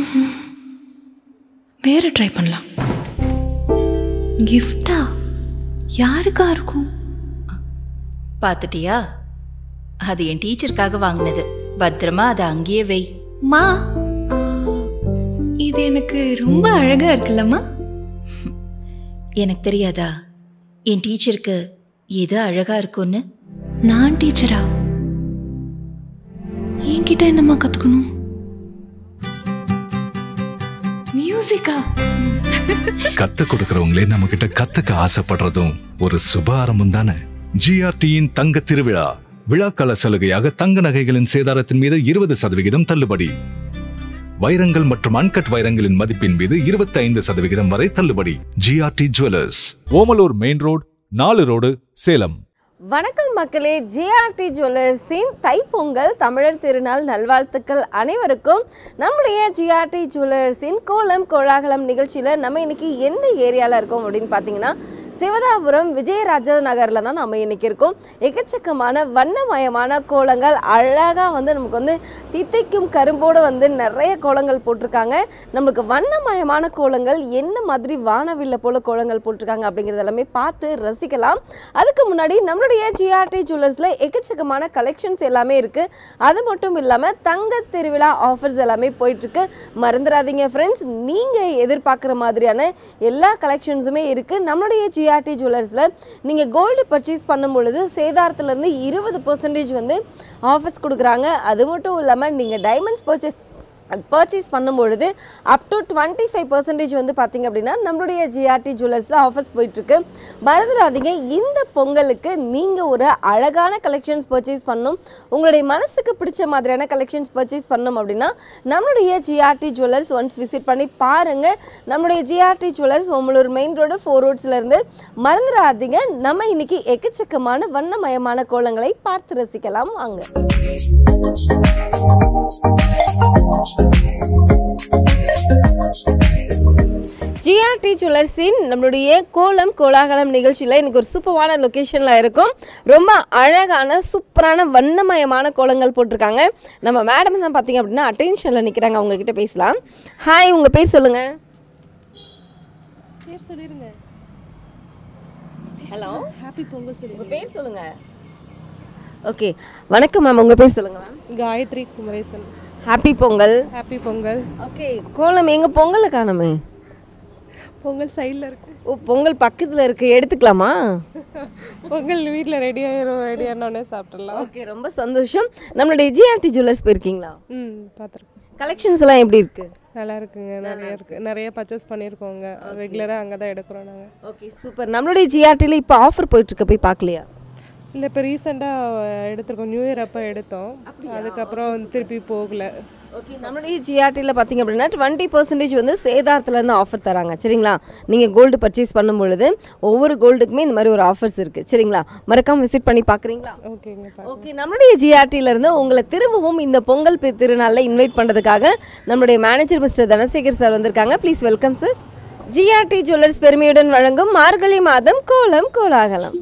வேற ட்ரை பண்ணலாம் கிஃப்டா யாருக்கா இருக்கும் பார்த்துட்டியா அது என் டீச்சருக்காக வாங்கினது பத்திரமா அதை அங்கேயே வை மா ஆ, இது எனக்கு ரொம்ப அழகா இருக்குல்லம்மா எனக்கு தெரியாதா என் டீச்சருக்கு எது அழகா இருக்கும்னு நான் டீச்சரா என்கிட்ட என்னம்மா கத்துக்கணும் மியூசிக்கா கத்து கொடுக்கறவங்களே நம்ம கிட்ட கத்துக்க ஆசைப்படுறதும் ஒரு சுப ஆரம்பம் தானே ஜிஆர்டியின் தங்க திருவிழா விழாக்கால சலுகையாக தங்க நகைகளின் சேதாரத்தின் மீது இருபது சதவிகிதம் தள்ளுபடி வைரங்கள் மற்றும் அன்கட் வைரங்களின் மதிப்பின் மீது இருபத்தி ஐந்து சதவிகிதம் வரை தள்ளுபடி GRT jewellers Omalur main road நாலு ரோடு சேலம் வணக்கம் மக்களே ஜேஆர்டி ஜுவல்லர்ஸின் தைப்பொங்கல் தமிழர் திருநாள் நல்வாழ்த்துக்கள் அனைவருக்கும் நம்முடைய ஜிஆர்டி ஜுவல்லர்ஸின் கோலம் கோலாகலம் நிகழ்ச்சியில் நம்ம இன்னைக்கு எந்த ஏரியாவில் இருக்கோம் அப்படின்னு பார்த்தீங்கன்னா சிவதாபுரம் விஜயராஜ நகரில் தான் நம்ம இன்னைக்கு இருக்கோம் எக்கச்சக்கமான வண்ணமயமான கோலங்கள் அழகாக வந்து நமக்கு வந்து தித்திக்கும் கரும்போடு வந்து நிறைய கோலங்கள் போட்டிருக்காங்க நம்மளுக்கு வண்ணமயமான கோலங்கள் என்ன மாதிரி வானவில்ல போல கோலங்கள் போட்டிருக்காங்க அப்படிங்கிறது எல்லாமே பார்த்து ரசிக்கலாம் அதுக்கு முன்னாடி நம்மளுடைய ஜிஆர்டி ஜுவல்லர்ஸில் எக்கச்சக்கமான கலெக்ஷன்ஸ் எல்லாமே இருக்குது அது மட்டும் இல்லாமல் தங்க திருவிழா ஆஃபர்ஸ் எல்லாமே போயிட்டுருக்கு மறந்துடாதீங்க ஃப்ரெண்ட்ஸ் நீங்கள் எதிர்பார்க்குற மாதிரியான எல்லா கலெக்ஷன்ஸுமே இருக்குது நம்மளுடைய ஜிஆர்டி ஜுவல்லர்ஸில் நீங்கள் கோல்டு பர்ச்சேஸ் பண்ணும் பொழுது சேதாரத்துலேருந்து இருபது பர்சன்டேஜ் வந்து ஆஃபர்ஸ் கொடுக்குறாங்க அது மட்டும் இல்லாமல் நீங்கள் டைமண்ட்ஸ் பர்ச்சேஸ் பர்ச்சேஸ் பண்ணும்பொழுது up to twenty five percentage வந்து பார்த்தீங்க அப்படின்னா நம்மளுடைய ஜிஆர்டி ஜுவல்லர்ஸில் ஆஃபர்ஸ் போயிட்டுருக்கு மறந்துடாதீங்க இந்த பொங்கலுக்கு நீங்கள் ஒரு அழகான கலெக்ஷன்ஸ் பர்ச்சேஸ் பண்ணணும் உங்களுடைய மனசுக்கு பிடிச்ச மாதிரியான கலெக்ஷன்ஸ் பர்ச்சேஸ் பண்ணணும் அப்படின்னா நம்மளுடைய ஜிஆர்டி ஜுவல்லர்ஸ் ஒன்ஸ் விசிட் பண்ணி பாருங்கள் நம்மளுடைய GRT jewellers Omalur main road four ரோட்ஸ்லேருந்து மறந்துடாதீங்க நம்ம இன்னைக்கு எக்கச்சக்கமான வண்ணமயமான கோலங்களை பார்த்து ரசிக்கலாம் வாங்க ஜிஆர்டி ஜுவல்லர்ஸின் நம்மளுடைய கோலம் கோலாகலம் நிகழ்ச்சியில் இன்னைக்கு ஒரு சூப்பரான லொக்கேஷனில் இருக்கும் ரொம்ப அழகான சூப்பரான வண்ணமயமான கோலங்கள் போட்டிருக்காங்க நம்ம மேடம் தான் பார்த்தீங்க அப்படின்னா அட்டென்ஷனில் நிற்கிறாங்க அவங்க கிட்ட பேசலாம் ஹாய் உங்கள் பேர் சொல்லுங்க பேர் சொல்லிருங்க ஹலோ ஹாப்பி பொங்கல் சொல்லுங்க உங்கள் பேர் சொல்லுங்க ஓகே வணக்கம் மேம் உங்கள் பேர் சொல்லுங்க ma'am Gayathri Kumaresan happy Pongal happy Pongal okay kolam எங்கள் பொங்கலை காணுமே பொங்கல் சைடில் இருக்கு ஓ பொங்கல் பக்கத்தில் இருக்குது எடுத்துக்கலாமா பொங்கல் வீட்டில் ரெடி ஆயிரும் ரெடி ஆனோடனே சாப்பிட்றலாம் ஓகே ரொம்ப சந்தோஷம் நம்மளுடைய ஜிஆர்டி ஜுவல்லர்ஸ் போயிருக்கீங்களா ம் பார்த்துருக்கோம் கலெக்ஷன்ஸ் எல்லாம் எப்படி இருக்கு நல்லா இருக்குங்க நிறைய இருக்கு நிறைய பர்ச்சேஸ் பண்ணியிருக்கோங்க ரெகுலராக அங்கே தான் எடுக்கிறோம் நாங்கள் ஓகே சூப்பர் நம்மளுடைய ஜிஆர்டியில் இப்போ ஆஃபர் போயிட்டு இருக்கு போய் பார்க்கலையா இல்லை இப்போ ரீசெண்டாக எடுத்திருக்கோம் நியூ இயர் அப்போ எடுத்தோம் அதுக்கப்புறம் வந்து திருப்பி போகல ஓகே நம்மளுடைய ஜிஆர்டியில் பார்த்தீங்க அப்படின்னா டுவெண்ட்டி பர்சன்டேஜ் வந்து சேதாரத்துலேருந்து ஆஃபர் தராங்க சரிங்களா நீங்கள் கோல்டு பர்ச்சேஸ் பண்ணும் பொழுது ஒவ்வொரு கோல்டுக்குமே இந்த மாதிரி ஒரு ஆஃபர்ஸ் இருக்குது சரிங்களா மறக்காம விசிட் பண்ணி பார்க்குறீங்களா ஓகேங்க பா ஓகே நம்மளுடைய ஜிஆர்டில இருந்து உங்களை திரும்பவும் இந்த பொங்கல் பி- திருநாளில் இன்வைட் பண்ணுறதுக்காக நம்மளுடைய மேனேஜர் மிஸ்டர் தனசேகர் சார் வந்திருக்காங்க please welcome sir GRT jewellers பெருமையுடன் வழங்கும் மார்கழி மாதம் கோலம் கோலாகலம்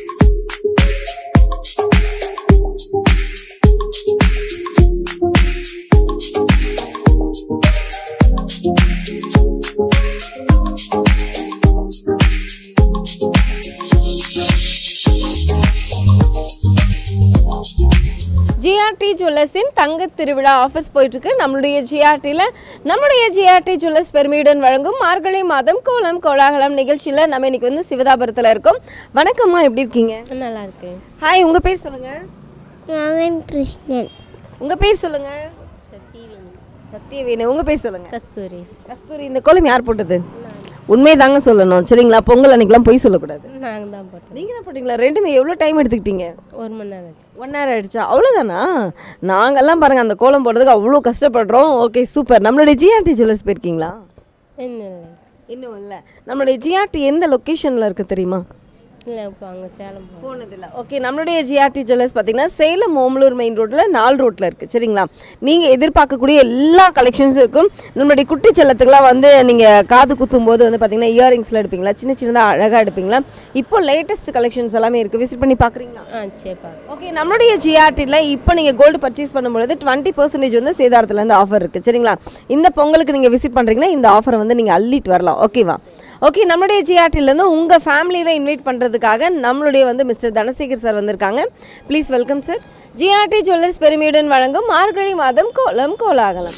ஜிஆர்டி ஜுவல்லர்ஸின் தங்க திருவிழா ஆஃபர்ஸ் போயிட்டுருக்கு நம்மளுடைய ஜிஆர்டியில் நம்மளுடைய ஜிஆர்டி ஜுவல்லர்ஸ் பெருமையுடன் வழங்கும் மார்கழி மாதம் கோலம் கோலாகலம் நிகழ்ச்சியில் நம்ம இன்னைக்கு வந்து சிவதாபுரத்தில் இருக்கோம் வணக்கம்மா எப்படி இருக்கீங்க நல்லா இருக்கு ஹாய் உங்கள் பேர் சொல்லுங்கள் மகன் கிருஷ்ணன் உங்கள் பேர் சொல்லுங்கள் சத்தியவேணு உங்கள் பேர் சொல்லுங்கள் கஸ்தூரி கஸ்தூரி இந்த கோலம் யார் போட்டது உண்மையை தாங்க சொல்லணும் சரிங்களா பொங்கல் அன்னைக்கெல்லாம் பொய் சொல்லக்கூடாது நாங்கள் தான் போட்டோம் நீங்கள் தான் போட்டிங்களா ரெண்டுமே எவ்வளோ டைம் எடுத்துக்கிட்டீங்க ஒரு மணி நேரம் ஆச்சு. ஒன் ஹவர் ஆயிடுச்சா அவ்வளோதானா நாங்கெல்லாம் பாருங்கள் அந்த கோலம் போடுறதுக்கு அவ்வளோ கஷ்டப்படுறோம் ஓகே சூப்பர் நம்மளுடைய ஜிஆர்டி ஜுவல்லர்ஸ் போயிருக்கீங்களா இன்னும் இல்லை இன்னும் இல்லை நம்மளுடைய ஜிஆர்டி எந்த லொக்கேஷனில் இருக்குது தெரியுமா இல்லை இப்போ அங்கே சேலம் போகணும் போனதில்ல ஓகே நம்மளுடைய ஜிஆர்டி ஜுவல்லர்ஸ் பார்த்தீங்கன்னா சேலம் ஓமலூர் மெயின் ரோட்டில் நாலு ரோட்டில் இருக்குது சரிங்களா நீங்கள் எதிர்பார்க்கக்கூடிய எல்லா கலெக்ஷன்ஸும் இருக்கும் நம்மளுடைய குட்டி செல்லத்துக்குலாம் வந்து நீங்கள் காது குத்தும் போது வந்து பார்த்தீங்கன்னா இயரிங்ஸில் எடுப்பீங்களா சின்ன சின்னதாக அழகாக எடுப்பீங்களா இப்போ லேட்டஸ்ட் கலெக்ஷன்ஸ் எல்லாமே இருக்குது விசிட் பண்ணி பார்க்குறீங்களா ஆ சரிப்பா ஓகே நம்மளுடைய ஜிஆர்டியில் இப்போ நீங்கள் கோல்டு பர்ச்சேஸ் பண்ணும்பொழுது டுவெண்ட்டி பர்சன்டேஜ் வந்து சேதாரத்துலேருந்து ஆஃபர் இருக்குது சரிங்களா இந்த பொங்கலுக்கு நீங்கள் விசிட் பண்ணுறீங்கன்னா இந்த ஆஃபரை வந்து நீங்கள் அள்ளிட்டு வரலாம் ஓகேவா ஓகே நம்மளுடைய ஜிஆர்டிலேருந்து உங்கள் ஃபேமிலியை இன்வைட் பண்ணுறதுக்காக நம்மளுடைய வந்து மிஸ்டர் தனசேகர் சார் வந்திருக்காங்க please welcome sir GRT jewellers பெருமையுடன் வழங்கும் மார்கழி மாதம் கோலம் கோலாகலம்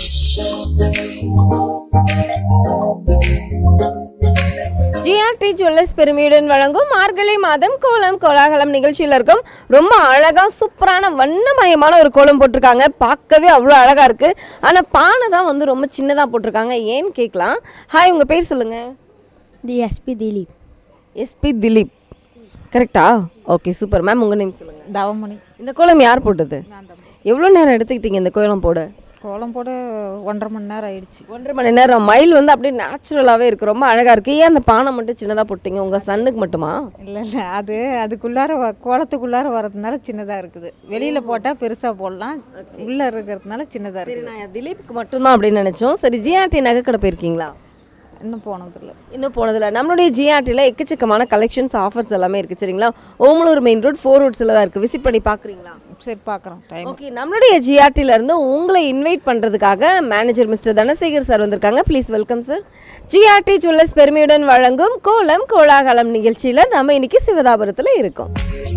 ஜிஆர்டி ஜுவல்லர்ஸ் பெருமையுடன் வழங்கும் மார்கழி மாதம் கோலம் கோலாகலம் நிகழ்ச்சியில் இருக்கும் ரொம்ப அழகா சூப்பரான வண்ணமயமான ஒரு கோலம் போட்டிருக்காங்க பார்க்கவே அவ்வளோ அழகா இருக்கு ஆனா பானை தான் வந்து ரொம்ப சின்னதா போட்டிருக்காங்க ஏன்னு கேட்கலாம் ஹாய் உங்க பேர் சொல்லுங்க தி எஸ்பி திலீப் எஸ்பி திலீப் கரெக்டா ஓகே சூப்பர் மேம் உங்க நேம் சொல்லுங்க தவமணி இந்த கோலம் யார் போட்டது எவ்வளோ நேரம் எடுத்துக்கிட்டீங்க இந்த கோலம் போட கோலம் போட ஒன்றரை மணி நேரம் ஆயிடுச்சு ஒன்றரை மணி நேரம் மயில் வந்து அப்படியே நேச்சுரலாகவே இருக்கு ரொம்ப அழகா இருக்கு ஏன் அந்த பானை மட்டும் சின்னதாக போட்டீங்க உங்க சன்னுக்கு மட்டுமா இல்லை இல்லை அது அதுக்குள்ளார வ- கோலத்துக்குள்ளார வரதுனால சின்னதாக இருக்குது வெளியில் போட்டால் பெருசாக போடலாம் உள்ளே இருக்கிறதுனால சின்னதாக சரி இருக்குது நான் திலீப்புக்கு மட்டும்தான் அப்படின்னு நினைச்சோம் சரி ஜிஆர்டி நகைக்கடை போயிருக்கீங்களா இன்னும் போனதில்லை இன்னும் போனதில்ல நம்மளுடைய ஜிஆர்டியில் எக்கச்சக்கமான கலெக்ஷன்ஸ் ஆஃபர்ஸ் எல்லாமே இருக்குது சரிங்களா ஓமலூர் மெயின் ரோட் ஃபோர் ரோட்ஸில் தான் இருக்குது விசிட் பண்ணி பார்க்குறீங்களா சரி பார்க்குறோம் டைம் ஓகே நம்மளுடைய ஜிஆர்டில இருந்து உங்களை இன்வைட் பண்ணுறதுக்காக மேனேஜர் மிஸ்டர் தனசேகர் சார் வந்திருக்காங்க please welcome sir GRT jewellers பெருமையுடன் வழங்கும் கோலம் கோலாகலம் நிகழ்ச்சியில் நம்ம இன்னைக்கு சிவதாபுரத்தில் இருக்கோம்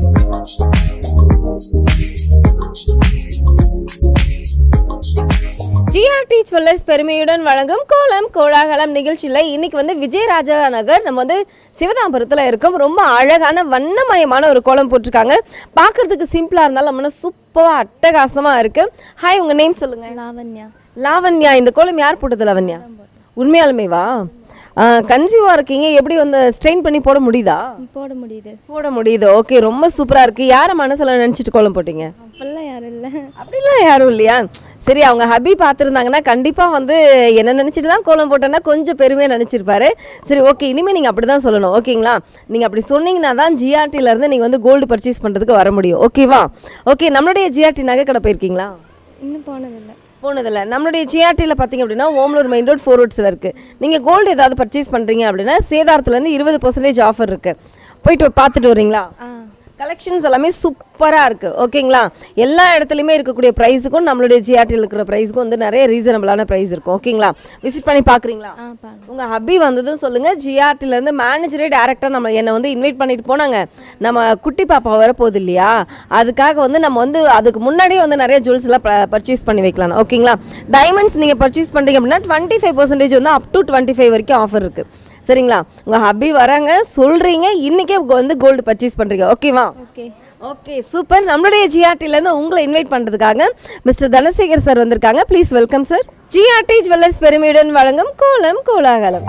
ஜிஆர்டி ஜுவல்லர்ஸ் பெருமையுடன் வழங்கும் கோலம் கோலாகலம் நிகழ்ச்சியில் இன்னைக்கு வந்து விஜயராஜா நகர் நம்ம வந்து சிவதாபுரத்தில் இருக்கோம் ரொம்ப அழகான வண்ணமயமான ஒரு கோலம் போட்டிருக்காங்க பார்க்கறதுக்கு சிம்பிளாக இருந்தாலும் நம்ம சூப்பராக அட்டகாசமாக இருக்கு ஹாய் உங்கள் நேம் சொல்லுங்க லாவண்யா லாவண்யா இந்த கோலம் யார் போட்டது லாவண்யா உண்மையாலுமே வா கன்சியூவாக இருக்கீங்க எப்படி வந்து ஸ்ட்ரெயின் பண்ணி போட முடியுதா போட முடியுது போட முடியுது ஓகே ரொம்ப சூப்பராக இருக்கு யாரை மனசில் நினச்சிட்டு கோலம் போட்டீங்க அப்பெல்லாம் யாரும் இல்லை அப்படிலாம் யாரும் இல்லையா சரி அவங்க ஹபி பார்த்துருந்தாங்கன்னா கண்டிப்பாக வந்து என்ன நினச்சிட்டு தான் கோலம் போட்டேன்னா கொஞ்சம் பெருமையாக நினச்சிருப்பாரு சரி ஓகே இனிமேல் நீங்கள் அப்படி தான் சொல்லணும் ஓகேங்களா நீங்கள் அப்படி சொன்னீங்கன்னா தான் GRT-ல இருந்து நீங்கள் வந்து கோல்டு பர்ச்சேஸ் பண்ணுறதுக்கு வர முடியும் ஓகேவா ஓகே நம்மளுடைய ஜிஆர்டி நகை கடை போயிருக்கீங்களா இன்னும் போனதில்லை போனதில்ல நம்மளுடைய ஜிஆர்டியில் பார்த்தீங்க அப்படின்னா ஓமலூர் மெயின் ரோட் ஃபோர் ரோட்ஸில் இருக்குது நீங்கள் கோல்டு ஏதாவது பர்ச்சேஸ் பண்ணுறீங்க அப்படின்னா சேதாரத்துலேருந்து இருபது பர்சன்டேஜ் ஆஃபர் இருக்குது போயிட்டு பார்த்துட்டு வரீங்களா ஆ கலெக்ஷன்ஸ் எல்லாமே சூப்பராக இருக்குது ஓகேங்களா எல்லா இடத்துலையுமே இருக்கக்கூடிய ப்ரைஸுக்கும் நம்மளுடைய ஜிஆர்டியில் இருக்கிற ப்ரைஸுக்கும் வந்து நிறைய ரீசனபிளான ப்ரைஸ் இருக்கும் ஓகேங்களா விசிட் பண்ணி பார்க்குறீங்களா ஆ பாருங்க உங்கள் ஹப்பி வந்ததும் சொல்லுங்கள் ஜிஆர்டிலேருந்து மேனேஜரே டேரெக்டாக நம்ம என்னை வந்து இன்வைட் பண்ணிட்டு போனாங்க நம்ம குட்டி பாப்பா வர போகுது இல்லையா அதுக்காக வந்து நம்ம வந்து அதுக்கு முன்னாடியே வந்து நிறைய ஜுவல்ஸ் எல்லாம் பர்ச்சேஸ் பண்ணி வைக்கலாம் ஓகேங்களா டைமண்ட்ஸ் நீங்கள் பர்ச்சேஸ் பண்ணுறீங்க அப்படின்னா டுவெண்ட்டி ஃபைவ் பர்சன்டேஜ் வந்து அப் டு டுவெண்ட்டி ஃபைவ் வரைக்கும் ஆஃபர் இருக்குது சரிங்களா உங்கள் ஹப்பி வராங்க சொல்கிறீங்க இன்றைக்கே வந்து கோல்டு பர்ச்சேஸ் பண்ணுறீங்க ஓகேவா ஓகே ஓகே சூப்பர் நம்மளுடைய ஜிஆர்டிலேருந்து உங்களை இன்வைட் பண்ணுறதுக்காக மிஸ்டர் தனசேகர் சார் வந்திருக்காங்க please welcome sir GRT jewellers பெருமையுடன் வழங்கும் கோலம் கோலாகலம்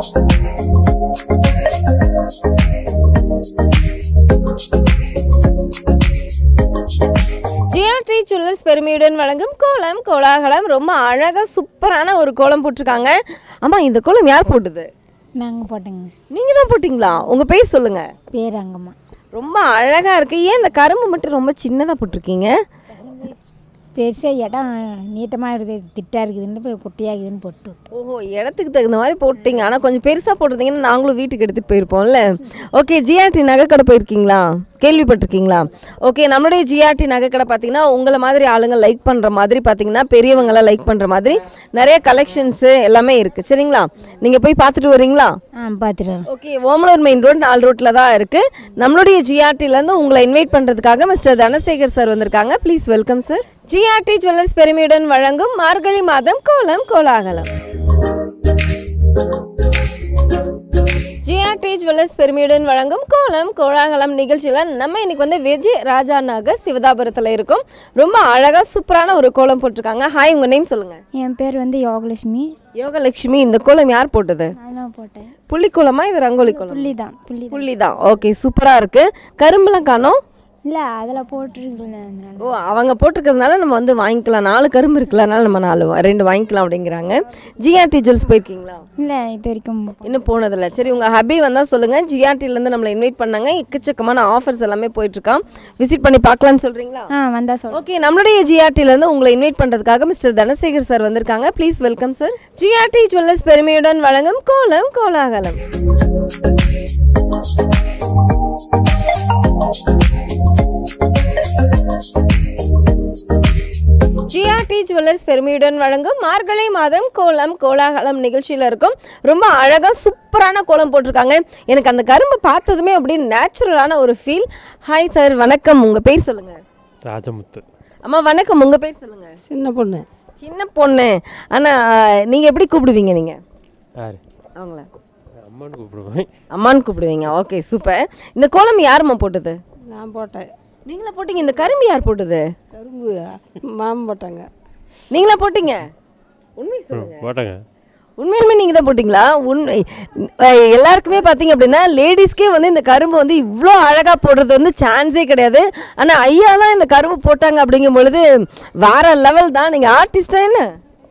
ஜிஆர்டி ஜுவல்லர்ஸ் பெருமையுடன் வழங்கும் கோலம் கோலாகலம் ரொம்ப அழகாக சூப்பரான ஒரு கோலம் போட்டிருக்காங்க ஆமாம் இந்த கோலம் யார் போட்டது நாங்கள் போட்டோங்க நீங்கள் தான் போட்டிங்களா உங்கள் பேர் சொல்லுங்கள் பேர் அங்கம்மா ரொம்ப அழகாக இருக்குது ஏன் இந்த கரும்பு மட்டும் ரொம்ப சின்னதாக போட்டிருக்கீங்க பெருசாக இடம் நீட்டமாக இருக்குது திட்டாக இருக்குதுன்னு போய் குட்டியாகுதுன்னு போட்டு விட்டோம். ஓஹோ இடத்துக்கு தகுந்த மாதிரி போட்டீங்க ஆனால் கொஞ்சம் பெருசாக போட்டிருந்தீங்கன்னா நாங்களும் வீட்டுக்கு எடுத்துகிட்டு போயிருப்போம்ல ஓகே ஜிஆர்டி நகைக்கடை போயிருக்கீங்களா கேள்விப்பட்டிருக்கீங்களா ஓகே நம்மளுடைய ஜிஆர்டி நகைக்கடை பார்த்தீங்கன்னா உங்களை மாதிரி ஆளுங்க லைக் பண்ணுற மாதிரி பார்த்தீங்கன்னா பெரியவங்களாம் லைக் பண்ணுற மாதிரி நிறைய கலெக்ஷன்ஸு எல்லாமே இருக்குது சரிங்களா நீங்கள் போய் பார்த்துட்டு வரீங்களா ஆ பார்த்துட்டு வரோம் ஓகே ஓமலூர் மெயின் ரோட் நாலு ரோட்டில் தான் இருக்குது நம்மளுடைய ஜிஆர்டிலேருந்து உங்களை இன்வைட் பண்ணுறதுக்காக மிஸ்டர் தனசேகர் சார் வந்திருக்காங்க please welcome sir GRT jewellers பெருமையுடன் வழங்கும் மார்கழி மாதம் கோலம் கோலாகலம் ஜிஆர்டி ஜுவல்லர்ஸ் பெருமையுடன் வழங்கும் கோலம் கோலாகலம் நிகழ்ச்சியில் நம்ம இன்னைக்கு வந்து விஜய் ராஜா நகர் சிவதாபுரத்தில் இருக்கோம் ரொம்ப அழகாக சூப்பரான ஒரு கோலம் போட்டிருக்காங்க ஹாய் உங்கள் நேம் சொல்லுங்கள் என் பேர் வந்து யோகலட்சுமி யோகலட்சுமி இந்த கோலம் யார் போட்டது நான் தான் போட்டேன் புள்ளி கோலமா இது ரங்கோலி கோலம் புள்ளி தான் புள்ளி தான் புள்ளி தான் ஓகே சூப்பராக இருக்குது கரும்புலாம் காணோம் இல்லை அதில் போட்டிருக்கல அதனால ஓ அவங்க போட்டிருக்கிறதுனால நம்ம வந்து வாங்கிக்கலாம் நாலு கரும்பு இருக்குல்ல அதனால நம்ம நாலு வா- ரெண்டு வாங்கிக்கலாம் அப்படிங்கிறாங்க ஜிஆர்டி ஜுவல்ஸ் போயிருக்கீங்களா இல்லை இது வரைக்கும் இன்னும் போனதில்ல சரி உங்கள் ஹபி வந்தால் சொல்லுங்கள் ஜிஆர்டிலேருந்து நம்மளை இன்வைட் பண்ணாங்க எக்கச்சக்கமான ஆஃபர்ஸ் எல்லாமே போயிட்டுருக்கான் விசிட் பண்ணி பார்க்கலான்னு சொல்கிறீங்களா ஆ வந்தால் சொல் ஓகே நம்மளுடைய ஜிஆர்டிலேருந்து உங்களை இன்வைட் பண்ணுறதுக்காக மிஸ்டர் தனசேகர் சார் வந்திருக்காங்க please welcome sir GRT jewellers பெருமையுடன் வழங்கும் கோலம் கோலாகலம் ஜிஆர்டி ஜுவல்லர்ஸ் பெருமையுடன் வழங்கும் மார்கழி மாதம் கோலம் கோலாகலம் நிகழ்ச்சியில் இருக்கும் ரொம்ப அழகாக சூப்பரான கோலம் போட்டிருக்காங்க எனக்கு அந்த கரும்பு பார்த்ததுமே அப்படியே நேச்சுரலான ஒரு ஃபீல் ஹாய் சார் வணக்கம் உங்கள் பேர் சொல்லுங்கள் ராஜமுத்து அம்மா வணக்கம் உங்கள் பேர் சொல்லுங்கள் சின்ன பொண்ணு சின்ன பொண்ணு ஆனால் நீங்கள் எப்படி கூப்பிடுவீங்க நீங்கள் யார் அவங்கள அம்மான்னு கூப்பிடுவேன் அம்மான்னு கூப்பிடுவீங்க ஓகே சூப்பர் இந்த கோலம் யாரும்மா போட்டது நான் போட்டேன் நீங்களா போட்டீங்க இந்த கரும்பு யார் போட்டது கரும்பு மாமன் போட்டாங்க நீங்களா போட்டீங்க உண்மை சொல்லுங்க போட்டாங்க உண்மையுமே நீங்கள் தான் போட்டிங்களா உண்மை அஹ் எல்லாருக்குமே பார்த்தீங்க அப்படின்னா லேடிஸ்க்கே வந்து இந்த கரும்பு வந்து இவ்வளோ அழகாக போடுறது வந்து சான்ஸே கிடையாது ஆனால் ஐயா தான் இந்த கரும்பு போட்டாங்க அப்படிங்கும் பொழுது வேற லெவல் தான் நீங்கள் ஆர்டிஸ்டா என்ன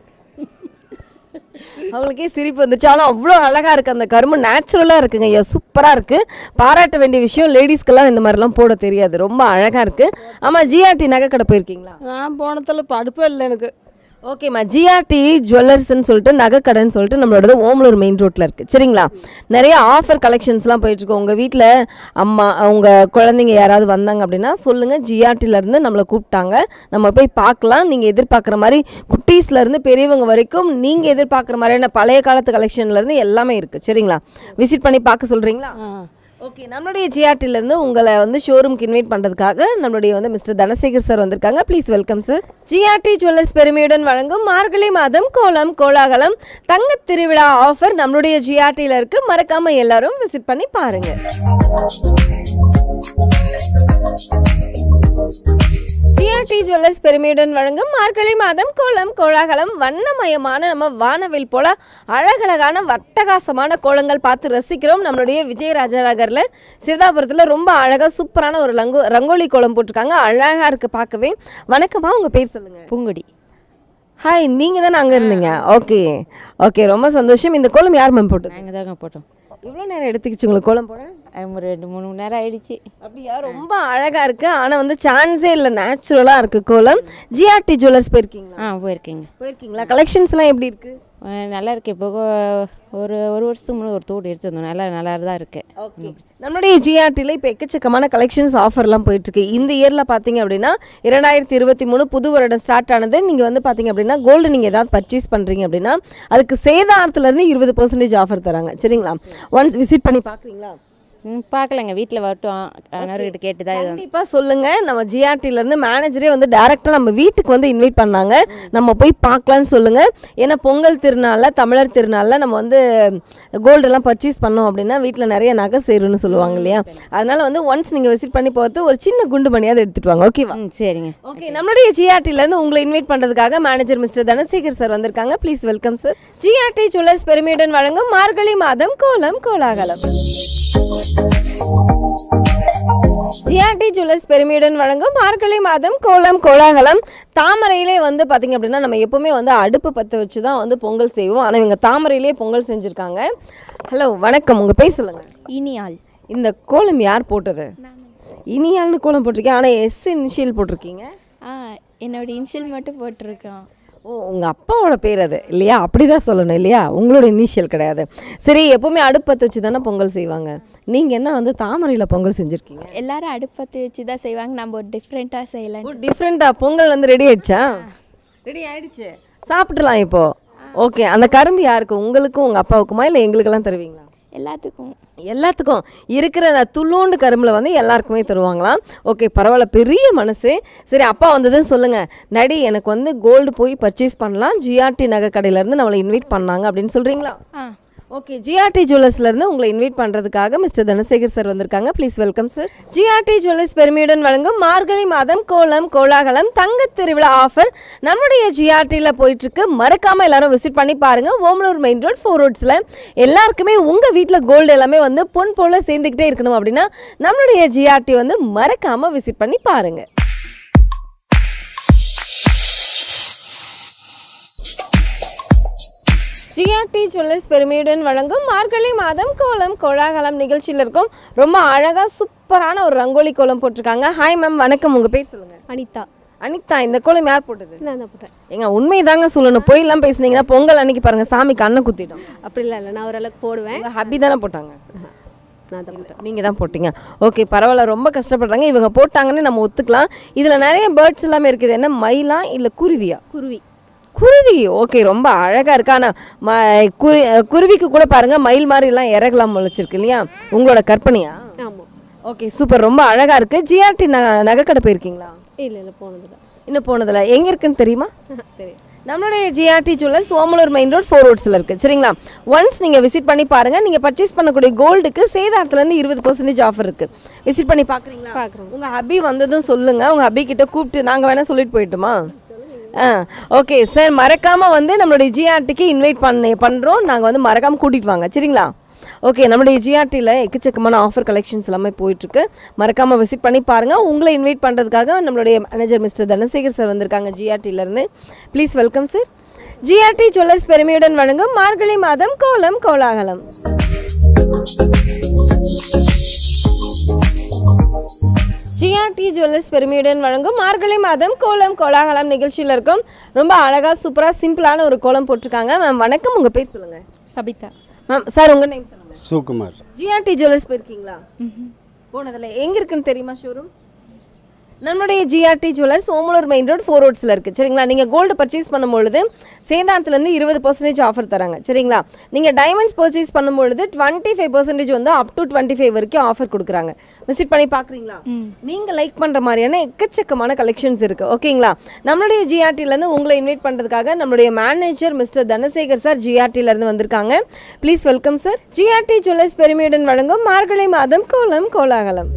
அவங்களுக்கே சிரிப்பு வந்துச்சு ஆனால் அவ்வளோ அழகாக இருக்குது அந்த கரும்பு நேச்சுரலாக இருக்குங்க ஐயா சூப்பராக இருக்குது பாராட்ட வேண்டிய விஷயம் லேடிஸ்க்கெல்லாம் இந்த மாதிரிலாம் போட தெரியாது ரொம்ப அழகாக இருக்குது ஆமாம் ஜிஆர்டி நகைக்கடை போயிருக்கீங்களா நான் போனதில் இப்போ அடுப்பே இல்லை எனக்கு ஓகேம்மா ஜிஆர்டி ஜுவல்லர்ஸ்னு சொல்லிட்டு நகைக்கடைன்னு சொல்லிட்டு நம்மளோடது ஓமலூர் மெயின் ரோட்டில் இருக்குது சரிங்களா நிறைய ஆஃபர் கலெக்ஷன்ஸ்லாம் போயிட்டுருக்கு உங்கள் வீட்டில் அம்மா உங்கள் குழந்தைங்க யாராவது வந்தாங்க அப்படின்னா சொல்லுங்கள் ஜிஆர்டிலேருந்து நம்மளை கூப்பிட்டாங்க நம்ம போய் பார்க்கலாம் நீங்கள் எதிர்பார்க்குற மாதிரி குட்டீஸ்லேருந்து பெரியவங்க வரைக்கும் நீங்கள் எதிர்பார்க்குற மாதிரியான பழைய காலத்து கலெக்ஷன்லேருந்து எல்லாமே இருக்குது சரிங்களா விசிட் பண்ணி பார்க்க சொல்கிறீங்களா ஓகே நம்மளுடைய ஜிஆர்டிலேருந்து உங்களை வந்து ஷோரூம்க்கு இன்வைட் பண்ணுறதுக்காக நம்மளுடைய வந்து மிஸ்டர் தனசேகர் சார் வந்திருக்காங்க please welcome sir GRT jewellers பெருமையுடன் வழங்கும் மார்கழி மாதம் கோலம் கோலாகலம் தங்கத் திருவிழா ஆஃபர் நம்மளுடைய ஜிஆர்டியில் இருக்கு மறக்காம எல்லாரும் விசிட் பண்ணி பாருங்க ஜிஆர்டி ஜுவல்லர்ஸ் பெருமையுடன் வழங்கும் மார்கழி மாதம் கோலம் கோலாகலம் வண்ணமயமான நம்ம வானவில் போல அழகழகான வட்டகாசமான கோலங்கள் பார்த்து ரசிக்கிறோம் நம்மளுடைய விஜயராஜா நகரில் சிதாபுரத்தில் ரொம்ப அழகாக சூப்பரான ஒரு லங்கோ ரங்கோலி கோலம் போட்டிருக்காங்க அழகாக இருக்குது பார்க்கவே வணக்கம்மா உங்கள் பேர் சொல்லுங்கள் பூங்கொடி ஹாய் நீங்கள் தானே அங்கே இருந்தீங்க ஓகே ஓகே ரொம்ப சந்தோஷம் இந்த கோலம் யார் மேம் போட்டது நாங்கள் தாங்க போட்டோம் இவ்வளோ நேரம் எடுத்துக்கிச்சு உங்களுக்கு கோலம் போட ஒரு ரெண்டு மூணு மணி நேரம் ஆயிடுச்சு அப்படியா ரொம்ப அழகாக இருக்குது ஆனால் வந்து சான்ஸே இல்லை நேச்சுரலாக இருக்குது கோலம் ஜிஆர்டி ஜுவல்லர்ஸ் போயிருக்கீங்களா ஆ போயிருக்கேங்க போயிருக்கீங்களா கலெக்ஷன்ஸ்லாம் எப்படி இருக்குது அஹ் நல்லா இருக்கு இப்போ ஒரு ஒரு வருஷத்துக்கு முன்னாடி ஒரு தோடு எடுத்திருந்தோம் நல்லா நல்லா தான் இருக்கு ஓகே நம்மளுடைய ஜிஆர்டியில் இப்போ எக்கச்சக்கமான கலெக்ஷன்ஸ் ஆஃபர்லாம் போயிட்டுருக்கு இந்த இயரில் பார்த்தீங்க அப்படின்னா இரண்டாயிரத்தி இருபத்தி மூணு புது வருடம் ஸ்டார்ட் ஆனது நீங்கள் வந்து பார்த்தீங்க அப்படின்னா கோல்டு நீங்கள் ஏதாவது பர்ச்சேஸ் பண்ணுறீங்க அப்படின்னா அதுக்கு சேதாரத்துலேருந்து இருபது பர்சன்டேஜ் ஆஃபர் தராங்க சரிங்களா ஒன்ஸ் விசிட் பண்ணி பார்க்குறீங்களா ம் பார்க்கலங்க வீட்டில் வரட்டும் அண்ணர்கிட்ட கேட்டு தான் இது கண்டிப்பாக சொல்லுங்கள் நம்ம ஜிஆர்டிலேருந்து மேனேஜரே வந்து டேரெக்டாக நம்ம வீட்டுக்கு வந்து இன்வைட் பண்ணாங்க நம்ம போய் பார்க்கலான்னு சொல்லுங்கள் ஏன்னா பொங்கல் திருநாளில் தமிழர் திருநாளில் நம்ம வந்து கோல்டெல்லாம் பர்ச்சேஸ் பண்ணோம் அப்படின்னா வீட்டில் நிறைய நகை சேரும்னு சொல்லுவாங்க இல்லையா அதனால வந்து ஒன்ஸ் நீங்கள் விசிட் பண்ணி போகிறது ஒரு சின்ன குண்டு மணியாவது எடுத்துகிட்டு வாங்க ஓகேவா ம் சரிங்க ஓகே நம்மளுடைய ஜிஆர்டிலேருந்து உங்களை இன்வைட் பண்ணுறதுக்காக மேனேஜர் மிஸ்டர் தனசேகர் சார் வந்திருக்காங்க please welcome sir GRT jewellers பெருமையுடன் வழங்கும் மார்கழி மாதம் கோலம் கோலாகலம் ஜிஆர்டி ஜுவல்லர்ஸ் பெருமையுடன் வழங்கும் மார்கழி மாதம் கோலம் கோலாகலம் தாமரையிலே வந்து பார்த்திங்க அப்படின்னா நம்ம எப்போவுமே வந்து அடுப்பு பற்ற வச்சு தான் வந்து பொங்கல் செய்வோம் ஆனால் இவங்க தாமரையிலே பொங்கல் செஞ்சுருக்காங்க ஹலோ வணக்கம் உங்கள் பேர் சொல்லுங்கள் இனியால் இந்த கோலம் யார் போட்டது இனியால்னு கோலம் போட்டிருக்கேன் ஆனால் எஸ் இனிஷியல் போட்டிருக்கீங்க ஆ என்னோட இனிஷியல் மட்டும் போட்டிருக்கோம் ஓ உங்கள் அப்பாவோட பேர் அது இல்லையா அப்படி தான் சொல்லணும் இல்லையா உங்களோட இனிஷியல் கிடையாது சரி எப்போவுமே அடுப்பத்தை வச்சு தானே பொங்கல் செய்வாங்க நீங்கள் என்ன வந்து தாமரையில் பொங்கல் செஞ்சுருக்கீங்க எல்லாரும் அடுப்பத்தை வச்சு தான் செய்வாங்க நம்ம ஒரு டிஃப்ரெண்ட்டாக செய்யலாம் டிஃப்ரெண்ட்டாக பொங்கல் வந்து ரெடி ஆயிடுச்சா ரெடி ஆயிடுச்சு சாப்பிட்றலாம் இப்போ ஓகே அந்த கரும்பு யாருக்கு உங்களுக்கும் உங்கள் அப்பாவுக்குமா இல்லை எங்களுக்கெல்லாம் தருவீங்களா எல்லாத்துக்கும் எல்லாத்துக்கும் இருக்கிற அந்த துள்ளூண்டு கரும்பில் வந்து எல்லாருக்குமே தருவாங்களாம் ஓகே பரவாயில்ல பெரிய மனசு சரி அப்பா வந்ததுன்னு சொல்லுங்கள் நடி எனக்கு வந்து கோல்டு போய் பர்ச்சேஸ் பண்ணலாம் ஜிஆர்டி நகை கடையிலேருந்து நம்மளை இன்வைட் பண்ணாங்க அப்படின்னு சொல்கிறீங்களா ஆ ஓகே ஜிஆர்டி ஜுவல்லர்ஸ்லேருந்து உங்களை இன்வைட் பண்ணுறதுக்காக மிஸ்டர் தனசேகர் சார் வந்திருக்காங்க please welcome sir GRT jewellers பெருமையுடன் வழங்கும் மார்கழி மாதம் கோலம் கோலாகலம் தங்கத் திருவிழா ஆஃபர் நம்முடைய ஜிஆர்டியில் போயிட்டுருக்கு மறக்காமல் எல்லாரும் விசிட் பண்ணி பாருங்கள் ஓமலூர் மெயின் ரோட் ஃபோர் ரோட்ஸில் எல்லாருக்குமே உங்கள் வீட்டில் கோல்டு எல்லாமே வந்து பொன் போல் சேர்ந்துக்கிட்டே இருக்கணும் அப்படின்னா நம்மளுடைய ஜிஆர்டி வந்து மறக்காமல் விசிட் பண்ணி பாருங்கள் ஜிஆர்டி ஜுவல்லர்ஸ் பெருமையுடன் வழங்கும் மார்கழி மாதம் கோலம் கோலாகலம் நிகழ்ச்சியில் இருக்கும் ரொம்ப அழகாக சூப்பரான ஒரு ரங்கோலி கோலம் போட்டிருக்காங்க ஹாய் மேம் வணக்கம் உங்கள் பேர் சொல்லுங்கள் அனிதா அனிதா இந்த கோலம் யார் போட்டது நான் தான் போட்டேன் ஏங்க உண்மை தாங்க சொல்லணும் பொய்லாம் பேசுனீங்கன்னா பொங்கல் அன்னைக்கு பாருங்க சாமிக்கு அண்ணன் குத்திடும் அப்படிலாம் இல்லை நான் ஓரளவுக்கு போடுவேன் ஹப்பி தானே போட்டாங்க நான் தான் போட்டேன் நீங்கள் தான் போட்டீங்க ஓகே பரவாயில்ல ரொம்ப கஷ்டப்படுறாங்க இவங்க போட்டாங்கன்னு நம்ம ஒத்துக்கலாம் இதில் நிறைய பேர்ட்ஸ் எல்லாமே இருக்குது என்ன மயிலா இல்லை குருவியா குருவி குருவி ஓகே ரொம்ப அழகாக இருக்கு ஆனால் ம குரு குருவிக்கு கூட பாருங்க மயில் மாதிரிலாம் இறகலாம் முளைச்சிருக்கு இல்லையா உங்களோட கற்பனையா ஆமாம் ஓகே சூப்பர் ரொம்ப அழகாக இருக்குது ஜிஆர்டி ந நகைக்கடை போயிருக்கீங்களா இல்லை இல்லை போனதில்லை இன்னும் போனதில்ல எங்கே இருக்குன்னு தெரியுமா தெரியும் நம்மளுடைய GRT jewellers Omalur main road four ரோட்ஸில் இருக்குது சரிங்களா ஒன்ஸ் நீங்கள் விசிட் பண்ணி பாருங்கள் நீங்கள் பர்ச்சேஸ் பண்ணக்கூடிய கோல்டுக்கு சேதாரத்துலேருந்து இருபது பர்சன்டேஜ் ஆஃபர் இருக்குது விசிட் பண்ணி பார்க்குறீங்களா பார்க்குறோம் உங்கள் ஹபி வந்ததும் சொல்லுங்கள் உங்கள் ஹபி கிட்ட கூப்பிட்டு நாங்கள் வேணால் சொல்லிட்டு போயிட்டுமா ஆ ஓகே சார் மறக்காமல் வந்து நம்மளுடைய ஜிஆர்டிக்கு இன்வைட் பண்ண பண்ணுறோம் நாங்கள் வந்து மறக்காமல் கூட்டிகிட்டு வாங்க சரிங்களா ஓகே நம்மளுடைய ஜிஆர்டியில் எக்கச்சக்கமான ஆஃபர் கலெக்ஷன்ஸ் எல்லாமே போயிட்டுருக்கு மறக்காமல் விசிட் பண்ணி பாருங்கள் உங்களை இன்வைட் பண்ணுறதுக்காக நம்மளுடைய மேனேஜர் மிஸ்டர் தனசேகர் சார் வந்திருக்காங்க ஜிஆர்டியிலேருந்து please welcome sir GRT jewellers பெருமையுடன் வழங்கும் மார்கழி மாதம் கோலம் கோலாகலம் ஜிஆர்டி ஜுவல்லர்ஸ் பெருமையுடன் வழங்கும் மார்கழி மாதம் கோலம் கோலாகலம் நிகழ்ச்சியில் இருக்கும் ரொம்ப அழகாக சூப்பராக சிம்பிளான ஒரு கோலம் போட்டிருக்காங்க மேம் வணக்கம் உங்கள் பேர் சொல்லுங்கள் சபிதா மேம் சார் உங்கள் நேம் சொல்லுங்கள் சுகுமார் ஜிஆர்டி ஜுவல்லர்ஸ் போயிருக்கீங்களா போனதில்ல எங்கே இருக்குன்னு தெரியுமா ஷோரூம் நம்மளுடைய GRT jewellers Omalur main road four ரோட்ஸில் இருக்குது சரிங்களா நீங்கள் கோல்டு பர்ச்சேஸ் பண்ணும்பொழுது சேதாரத்துலேருந்து இருபது பர்சன்டேஜ் ஆஃபர் தராங்க சரிங்களா நீங்கள் டைமண்ட்ஸ் பர்ச்சேஸ் பண்ணும்பொழுது டுவெண்ட்டி ஃபைவ் பர்சன்டேஜ் வந்து அப் டு டுவெண்ட்டி ஃபைவ் வரைக்கும் ஆஃபர் கொடுக்குறாங்க விசிட் பண்ணி பார்க்குறீங்களா நீங்கள் லைக் பண்ணுற மாதிரியான எக்கச்சக்கமான கலெக்ஷன்ஸ் இருக்குது ஓகேங்களா நம்மளுடைய ஜிஆர்டிலேருந்து உங்களை இன்வைட் பண்ணுறதுக்காக நம்மளுடைய மேனேஜர் மிஸ்டர் தனசேகர் சார் ஜிஆர்டிலேருந்து வந்திருக்காங்க please welcome sir GRT jewellers பெருமையுடன் வழங்கும் மார்கழி மாதம் கோலம் கோலாகலம்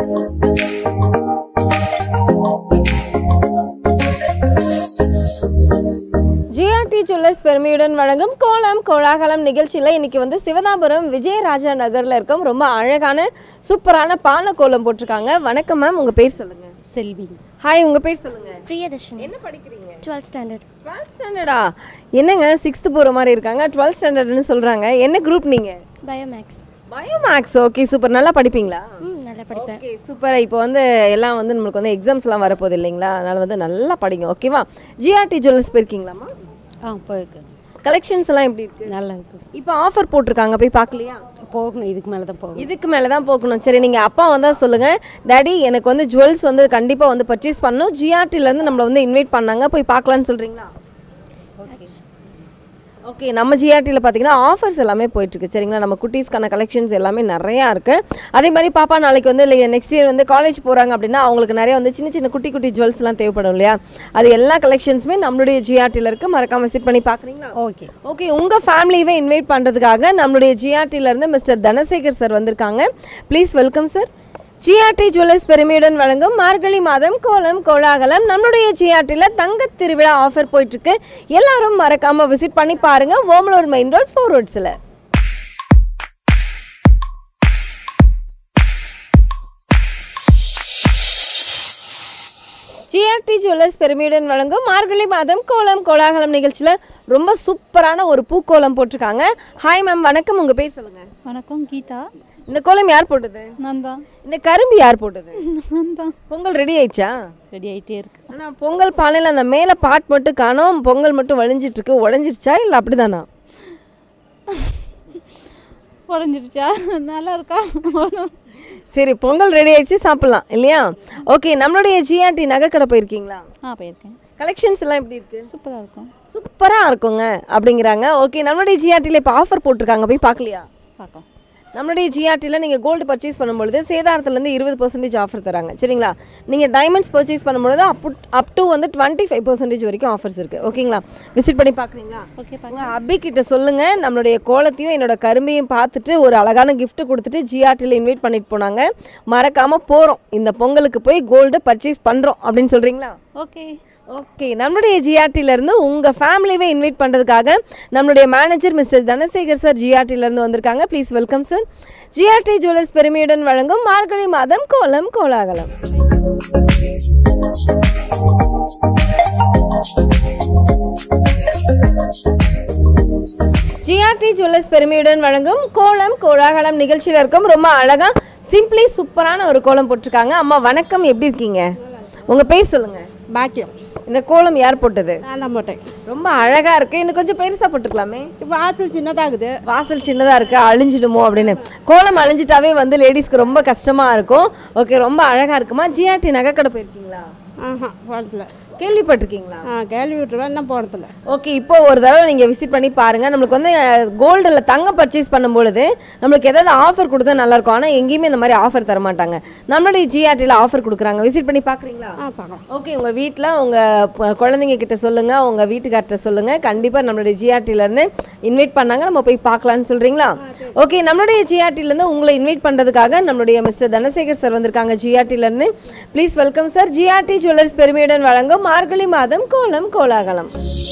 ஜிஆர்டி ஜுவல்லர்ஸ் பெருமையுடன் வழங்கும் கோலம் கோலாகலம் நிகழ்ச்சியில் இன்னைக்கு வந்து சிவதாபுரம் விஜயராஜா நகரில் இருக்கும் ரொம்ப அழகான சூப்பரான பானை கோலம் போட்டிருக்காங்க வணக்கம் மேம் உங்கள் பேர் சொல்லுங்க செல்வி ஹாய் உங்கள் பேர் சொல்லுங்க பிரியதர்ஷினி என்ன படிக்கிறீங்க டுவெல்த் ஸ்டாண்டர்ட் டுவெல்த் ஸ்டாண்டர்டா என்னங்க சிக்ஸ்த்து போகிற மாதிரி இருக்காங்க டுவெல்த் ஸ்டாண்டர்ட்னு சொல்கிறாங்க என்ன குரூப் நீங்கள் பயோமேக்ஸ் பயோமேக்ஸ் ஓகே சூப்பர் நல்லா படிப்பீங்களா ம் நல்லா படிப்பேன் ஓகே சூப்பர் இப்போ வந்து எல்லாம் வந்து நம்மளுக்கு வந்து எக்ஸாம்ஸ்லாம் வரப்போகுது இல்லைங்களா அதனால் வந்து நல்லா படிங்க ஓகேவா ஜிஆர்டி ஜுவல்லர்ஸ் போயிருக்கீங்களாம்மா ஆ போயிருக்கு கலெக்ஷன்ஸ் எல்லாம் எப்படி இருக்கு நல்லா இருக்கு இப்போ ஆஃபர் போட்டிருக்காங்க போய் பார்க்கலையா போகணும் இதுக்கு மேலே தான் போகணும் இதுக்கு மேலே தான் போகணும் சரி நீங்கள் அப்பா வந்தால் சொல்லுங்கள் டாடி எனக்கு வந்து ஜுவல்ஸ் வந்து கண்டிப்பாக வந்து பர்ச்சேஸ் பண்ணணும் ஜிஆர்டிலேருந்து நம்மளை வந்து இன்வைட் பண்ணாங்க போய் பார்க்கலான்னு சொல்கிறீங்களா ஓகே நம்ம ஜிஆர்டியில் பார்த்தீங்கன்னா ஆஃபர்ஸ் எல்லாமே போயிட்டுருக்கு சரிங்களா நம்ம குட்டீஸ்க்கான கலெக்ஷன்ஸ் எல்லாமே நிறையா இருக்குது அதே மாதிரி பாப்பா நாளைக்கு வந்து இல்லை நெக்ஸ்ட் இயர் வந்து காலேஜ் போகிறாங்க அப்படின்னா அவங்களுக்கு நிறைய வந்து சின்ன சின்ன குட்டி குட்டி ஜுவல்ஸ்லாம் தேவைப்படும் இல்லையா அது எல்லா கலெக்ஷன்ஸுமே நம்மளுடைய ஜிஆர்டியில் இருக்குது மறக்காம விசிட் பண்ணி பார்க்குறீங்களா ஓகே ஓகே உங்கள் ஃபேமிலியவே இன்வைட் பண்ணுறதுக்காக நம்மளுடைய ஜிஆர்டியிலேருந்து மிஸ்டர் தனசேகர் சார் வந்திருக்காங்க please welcome sir GRT jewellers பெருமையுடன் வழங்கும் மார்கழி மாதம் கோலம் கோலாகலம் நம்மளுடைய ஜிஆர்டியில் தங்கத் திருவிழா ஆஃபர் போயிட்டுருக்கு எல்லாரும் மறக்காமல் விசிட் பண்ணி பாருங்கள் ஓமலூர் மெயின் ரோட் ஃபோர் ரோட்ஸில் ஜிஆர்டி ஜுவல்லர்ஸ் பெருமையுடன் வழங்கும் மார்கழி மாதம் கோலம் கோலாகலம் நிகழ்ச்சியில் ரொம்ப சூப்பரான ஒரு பூக்கோலம் போட்டிருக்காங்க ஹாய் மேம் வணக்கம் உங்கள் பேர் சொல்லுங்கள் வணக்கம் கீதா இந்த கோலம் யார் போட்டது நான் தான் இந்த கரும்பு யார் போட்டது நான் தான் பொங்கல் ரெடி ஆயிடுச்சா ரெடி ஆகிட்டே இருக்கு ஆனால் பொங்கல் பானையில் அந்த மேலே பாட் மட்டும் காணோம் பொங்கல் மட்டும் வழிஞ்சிட்டு இருக்கு உடஞ்சிருச்சா இல்லை அப்படிதானா உடஞ்சிருச்சா நல்லா இருக்கா சரி பொங்கல் ரெடி ஆயிடுச்சு சாப்பிட்லாம் இல்லையா ஓகே நம்மளுடைய ஜிஆர்டி நகைக்கடை போயிருக்கீங்களா ஆ போயிருக்கேன் கலெக்ஷன்ஸ் எல்லாம் எப்படி இருக்கு சூப்பராக இருக்கும் சூப்பராக இருக்குங்க அப்படிங்கிறாங்க ஓகே நம்மளுடைய ஜிஆர்டியில் இப்போ ஆஃபர் போட்டிருக்காங்க போய் பார்க்கலையா பார்க்கலாம் நம்மளுடைய ஜிஆர்டியில் நீங்கள் கோல்டு பர்ச்சேஸ் பண்ணும்பொழுது சேதாரத்துலேருந்து இருபது பர்சன்டேஜ் ஆஃபர் தராங்க சரிங்களா நீங்கள் டைமண்ட்ஸ் பர்ச்சேஸ் பண்ணும்பொழுது அப் அப் டு வந்து டுவெண்ட்டி ஃபைவ் பர்சன்டேஜ் வரைக்கும் ஆஃபர்ஸ் இருக்குது ஓகேங்களா விசிட் பண்ணி பார்க்குறீங்களா ஓகே உங்கள் அபி கிட்ட சொல்லுங்கள் நம்மளுடைய கோலத்தையும் என்னோட கரும்பையும் பார்த்துட்டு ஒரு அழகான gift கொடுத்துட்டு ஜிஆர்டியில் இன்வைட் பண்ணிட்டு போனாங்க மறக்காமல் போகிறோம் இந்த பொங்கலுக்கு போய் கோல்டு பர்ச்சேஸ் பண்ணுறோம் அப்படின்னு சொல்கிறீங்களா ஓகே ஓகே நம்மளுடைய ஜிஆர்டில இருந்து உங்க ஃபேமிலியவே இன்வைட் பண்றதுக்காக நம்மளுடைய மேனேஜர் மிஸ்டர் தனசேகர் சார் ஜிஆர்டில இருந்து வந்திருக்காங்க please welcome sir GRT jewellers பெருமையுடன் வழங்கும் மார்கழி மாதம் கோலம் கோலாகலம் ஜிஆர்டி ஜுவல்லர்ஸ் பெருமையுடன் வழங்கும் கோலம் கோலாகலம் நிகழ்ச்சியில் இருக்கும் ரொம்ப அழகா சிம்பிளி சூப்பரான ஒரு கோலம் போட்டிருக்காங்க அம்மா வணக்கம் எப்படி இருக்கீங்க உங்க பேர் சொல்லுங்க பாக்கியம் இந்த கோலம் யார் போட்டது நான் தான் போட்டேன் ரொம்ப அழகா இருக்கு இன்னும் கொஞ்சம் பெருசா போட்டுக்கலாமே வாசல் சின்னதாகுது வாசல் சின்னதா இருக்கு அழிஞ்சிடுமோ அப்படின்னு கோலம் அழிஞ்சிட்டாவே வந்து லேடிஸ்க்கு ரொம்ப கஷ்டமா இருக்கும் ஓகே ரொம்ப அழகா இருக்குமா ஜிஆர்டி நகைக்கடை போயிருக்கீங்களா ஆஹா போனதில்ல கேள்விப்பட்டிருக்கீங்களா ஆ கேள்வி விட்டுருவேன் இன்னும் போனதில்ல ஓகே இப்போ ஒரு தடவை நீங்கள் விசிட் பண்ணி பாருங்க நம்மளுக்கு வந்து கோல்டில் தங்கம் பர்ச்சேஸ் பண்ணும்பொழுது நம்மளுக்கு ஏதாவது ஆஃபர் கொடுத்தா நல்லா இருக்கும் ஆனால் எங்கேயுமே இந்த மாதிரி ஆஃபர் தர மாட்டாங்க நம்மளுடைய ஜிஆர்டியில் ஆஃபர் கொடுக்குறாங்க விசிட் பண்ணி பார்க்குறீங்களா ஆ பார்க்கலாம் ஓகே உங்கள் வீட்டில் உங்கள் குழந்தைங்க கிட்ட சொல்லுங்கள் உங்கள் வீட்டுக்கார்ட்ட சொல்லுங்கள் கண்டிப்பாக நம்மளுடைய ஜிஆர்டிலேருந்து இன்வைட் பண்ணாங்க நம்ம போய் பார்க்கலான்னு சொல்கிறீங்களா ஓகே நம்மளுடைய ஜிஆர்டிலேருந்து உங்களை இன்வைட் பண்ணுறதுக்காக நம்மளுடைய மிஸ்டர் தனசேகர் சார் வந்திருக்காங்க ஜிஆர்டிலேருந்து please welcome sir GRT jewellers பெருமையுடன் வழங்கும் மார்கழி மாதம் கோலம் கோலாகலம்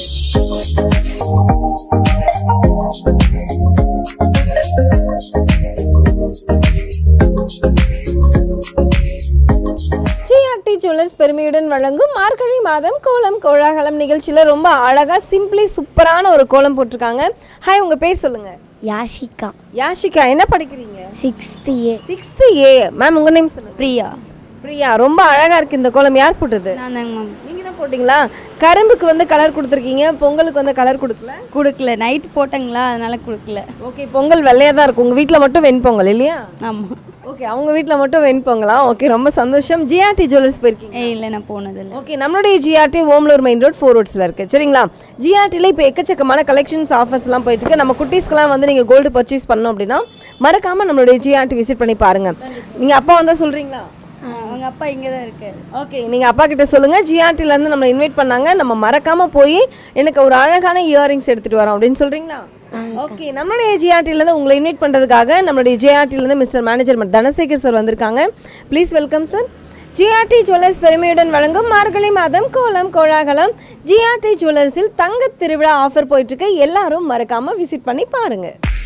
ஜிஆர்டி ஜுவல்லர்ஸ் பெருமையுடன் வழங்கும் மார்கழி மாதம் கோலம் கோலாகலம் நிகழ்ச்சியில் ரொம்ப அழகா சிம்பிளி சூப்பரான ஒரு கோலம் போட்டிருக்காங்க ஹாய் உங்க பேர் சொல்லுங்க யாஷிகா யாஷிகா என்ன படிக்கிறீங்க sixth A sixth A ma'am உங்க நேம் சொல்லுங்க பிரியா பிரியா ரொம்ப அழகா இருக்கு இந்த கோலம் யார் போட்டது நான் தாங்க மேம் நீங்க தான் போட்டீங்களா கரும்புக்கு வந்து கலர் கொடுத்துருக்கீங்க பொங்கலுக்கு வந்து கலர் கொடுக்கல கொடுக்கல நைட் போட்டங்களா அதனால கொடுக்கல ஓகே பொங்கல் வெள்ளையா தான் இருக்கும் உங்க வீட்டில் மட்டும் வெண்பொங்கல் இல்லையா ஆமாம் ஓகே அவங்க வீட்டில் மட்டும் வெண்பொங்கலா ஓகே ரொம்ப சந்தோஷம் ஜிஆர்டி ஜுவல்லர்ஸ் போயிருக்கீங்க ஏ இல்லை நான் போனதில்லை ஓகே நம்மளுடைய GRT Omalur main road four ரோட்ஸில் இருக்குது சரிங்களா ஜிஆர்டியில் இப்போ எக்கச்சக்கமான கலெக்ஷன்ஸ் ஆஃபர்ஸ்லாம் போயிட்டு இருக்கு நம்ம குட்டீஸ்க்குலாம் வந்து நீங்கள் கோல்டு பர்ச்சேஸ் பண்ணோம் அப்படின்னா மறக்காமல் நம்மளுடைய ஜிஆர்டி விசிட் பண்ணி பாருங்கள் நீங்கள் அப்பா வந்தால் சொல்கிறீங்களா அவங்க அப்பா இங்கே தான் இருக்காரு ஓகே நீங்கள் அப்பா கிட்ட சொல்லுங்கள் ஜிஆர்டிலேருந்து நம்மளை இன்வைட் பண்ணாங்க நம்ம மறக்காமல் போய் எனக்கு ஒரு அழகான இயரிங்ஸ் எடுத்துகிட்டு வரோம் அப்படின்னு சொல்கிறீங்களா ஓகே நம்மளுடைய ஜிஆர்டிலேருந்து உங்களை இன்வைட் பண்ணுறதுக்காக நம்மளுடைய ஜிஆர்டிலேருந்து மிஸ்டர் மேனேஜர் தனசேகர் சார் வந்திருக்காங்க please welcome sir GRT jewellers பெருமையுடன் வழங்கும் மார்கழி மாதம் கோலம் கோலாகலம் ஜிஆர்டி ஜுவல்லர்ஸில் தங்கத் திருவிழா ஆஃபர் போயிட்டு இருக்கு எல்லாரும் மறக்காம விசிட் பண்ணி பாருங்க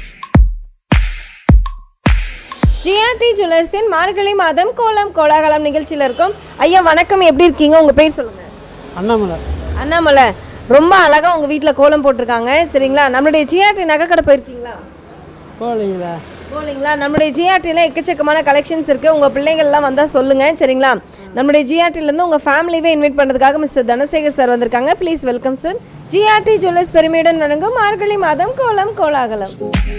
ஜிஆர்டி ஜுவல்லர்ஸின் மார்கழி மாதம் கோலம் கோலாகலம் நிகழ்ச்சியில் இருக்கும் ஐயா வணக்கம் எப்படி இருக்கீங்க உங்க பேர் சொல்லுங்க அண்ணாமலை அண்ணாமலை ரொம்ப அழகா உங்க வீட்டில் கோலம் போட்டிருக்காங்க சரிங்களா நம்மளுடைய ஜிஆர்டி நகைக்கடை போயிருக்கீங்களா போகலீங்களா போலீங்களா நம்மளுடைய ஜிஆர்டியில் எக்கச்சக்கமான கலெக்ஷன்ஸ் இருக்குது உங்கள் பிள்ளைங்கள்லாம் வந்தால் சொல்லுங்கள் சரிங்களா நம்மளுடைய ஜிஆர்டிலேருந்து உங்கள் ஃபேமிலியே இன்வைட் பண்ணுறதுக்காக மிஸ்டர் தனசேகர் சார் வந்திருக்காங்க please welcome sir GRT jewellers பெருமையுடன் வழங்கும் மார்கழி மாதம் கோலம் கோலாகலம்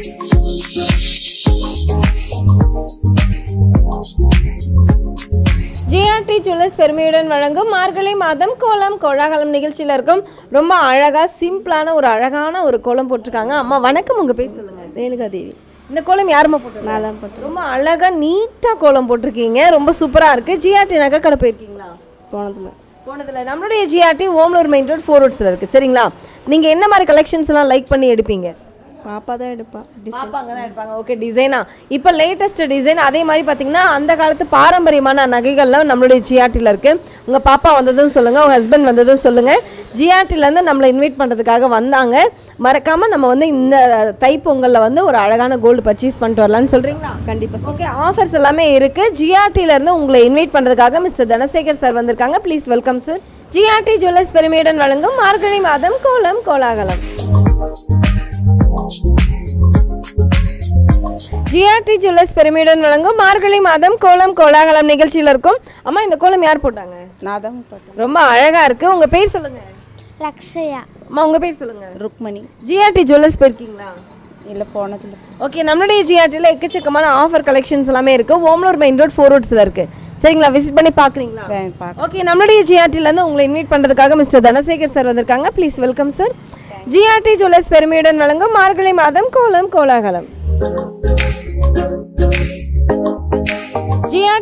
ஜிஆர்டி ஜுவல்லர்ஸ் பெருமையுடன் வழங்கும் மார்கழி மாதம் கோலம் கோலாகலம் நிகழ்ச்சியில் இருக்கும் ரொம்ப அழகாக சிம்பிளான ஒரு அழகான ஒரு கோலம் போட்டிருக்காங்க அம்மா வணக்கம் உங்கள் பேர் சொல்லுங்கள் ரேணுகா தேவி இந்த கோலம் யாரும்மா போட்டது நான் தான் போட்டேன் ரொம்ப அழகா நீட்டா கோலம் போட்டிருக்கீங்க ரொம்ப சூப்பரா இருக்கு ஜிஆர்டி நகை கடை போயிருக்கீங்களா போனதில்ல போனதுல நம்மளுடைய GRT Omalur main road four ரோட்ஸ்ல இருக்கு சரிங்களா நீங்க என்ன மாதிரி கலெக்ஷன்ஸ் எல்லாம் லைக் பண்ணி எடுப்பீங்க பாப்பா தான் எடுப்பா பாப்பாங்க தான் எடுப்பாங்க ஓகே டிசைனா இப்போ லேட்டஸ்ட் டிசைன் அதே மாதிரி பார்த்தீங்கன்னா அந்த காலத்து பாரம்பரியமான நகைகள்லாம் நம்மளுடைய ஜிஆர்டியில் இருக்கு உங்க பாப்பா வந்ததும் சொல்லுங்க உங்க ஹஸ்பண்ட் வந்ததும் சொல்லுங்க ஜிஆர்டில இருந்து நம்மளை இன்வைட் பண்றதுக்காக வந்தாங்க மறக்காம நம்ம வந்து இந்த தைப்பொங்கல்ல வந்து ஒரு அழகான கோல்டு பர்ச்சேஸ் பண்ணிட்டு வரலாம்னு சொல்றீங்களா கண்டிப்பாக ஓகே ஆஃபர்ஸ் எல்லாமே இருக்கு ஜிஆர்டில இருந்து உங்களை இன்வைட் பண்றதுக்காக மிஸ்டர் தனசேகர் சார் வந்திருக்காங்க please welcome sir GRT jewellers பெருமையுடன் வழங்கும் மார்கழி மாதம் கோலம் கோலாகலம் ஜிஆர்டி ஜுவல்லர்ஸ் பெருமையுடன் வழங்கும் மார்கழி மாதம் கோலம் கோலாகலம் நிகழ்ச்சியில் இருக்கும் அம்மா இந்த கோலம் யார் போட்டாங்க நான் தான் போட்டேன் ரொம்ப அழகா இருக்கு உங்க பேர் சொல்லுங்க ரக்ஷயா அம்மா உங்க பேர் சொல்லுங்க ருக்மணி ஜிஆர்டி ஜுவல்லர்ஸ் போயிருக்கீங்களா இல்லை போனதில்ல ஓகே நம்மளுடைய ஜிஆர்டியில் எக்கச்சக்கமான ஆஃபர் கலெக்ஷன்ஸ் எல்லாமே இருக்கு ஓம்லூர் மெயின் ரோட் ஃபோர் ரோட்ஸில் இருக்கு சரிங்களா விசிட் பண்ணி பார்க்குறீங்களா சரி பார்க்க ஓகே நம்மளுடைய ஜிஆர்டிலேருந்து உங்களை இன்வைட் பண்ணுறதுக்காக மிஸ்டர் தனசேகர் சார் வந்திருக்காங்க please welcome sir GRT jewellers பெருமையுடன் வழங்கும் மார்கழி மாதம் கோலம் கோலாகலம்